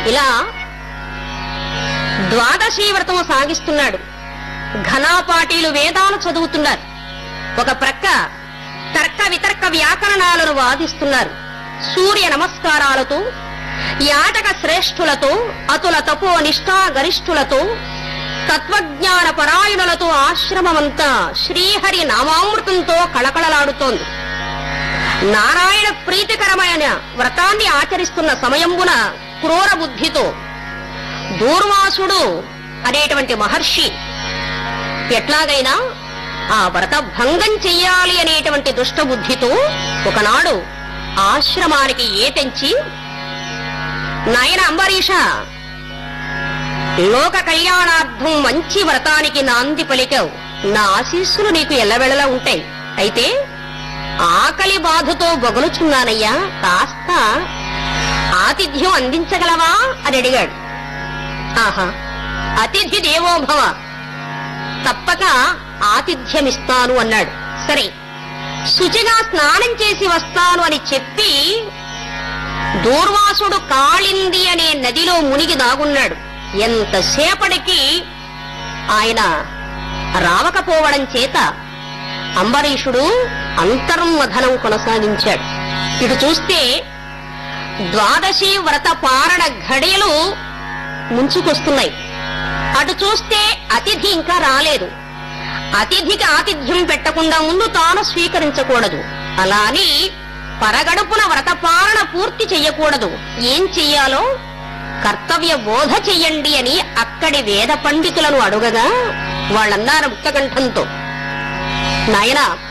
ఇలా ద్వాదశి వ్రతం సాగిస్తున్నాడు ఘనాపాటీలు వేదాలు చదువుతున్నారు ఒక ప్రక్క తర్క వితర్క వ్యాకరణాలను వాదిస్తున్నారు సూర్య నమస్కారాలతో యాటక శ్రేష్ఠులతో అతుల తపో నిష్ఠా గరిష్ఠులతో తత్వజ్ఞాన పరాయణులతో ఆశ్రమమంతా శ్రీహరి నామామృతంతో కళకళలాడుతోంది నారాయణ ప్రీతికరమైన వ్రతాన్ని ఆచరిస్తున్న సమయంబున క్రూర బుద్ధితో దూర్వాసుడు అనేటువంటి మహర్షి ఎట్లాగైనా ఆ వ్రత భంగం చెయ్యాలి అనేటువంటి దుష్ట బుద్ధితో ఒకనాడు ఆశ్రమానికి ఏతెంచి నాయన అంబరీష లోక కళ్యాణార్థం మంచి వ్రతానికి నాంది పలికావు నా ఆశీస్సులు నీకు ఎల్లవెళ్ళలా ఉంటాయి అయితే ఆకలి బాధతో బొగలుచున్నానయ్యా కాస్త ఆతిథ్యం అందించగలవా అని అడిగాడు ఆహా అతిథి దేవోభవ తప్పక ఆతిథ్యమిస్తాను అన్నాడు సరే శుచిగా స్నానం చేసి వస్తాను అని చెప్పి దూర్వాసుడు కాళింది అనే నదిలో మునిగి దాగున్నాడు ఎంతసేపటికి ఆయన రావకపోవడం చేత అంబరీషుడు అంతర్మథనం కొనసాగించాడు ఇటు చూస్తే ద్వాదశి వ్రత పారణ ఘడియలు ముంచుకొస్తున్నాయి అటు చూస్తే అతిథి ఇంకా రాలేదు అతిథికి ఆతిథ్యం పెట్టకుండా ముందు తాను స్వీకరించకూడదు అలా అని పరగడుపున వ్రతపాలన పూర్తి చెయ్యకూడదు ఏం చెయ్యాలో కర్తవ్య బోధ చెయ్యండి అని అక్కడి వేద పండితులను అడుగగా వాళ్ళన్నారు ముక్తకంఠంతో నాయనా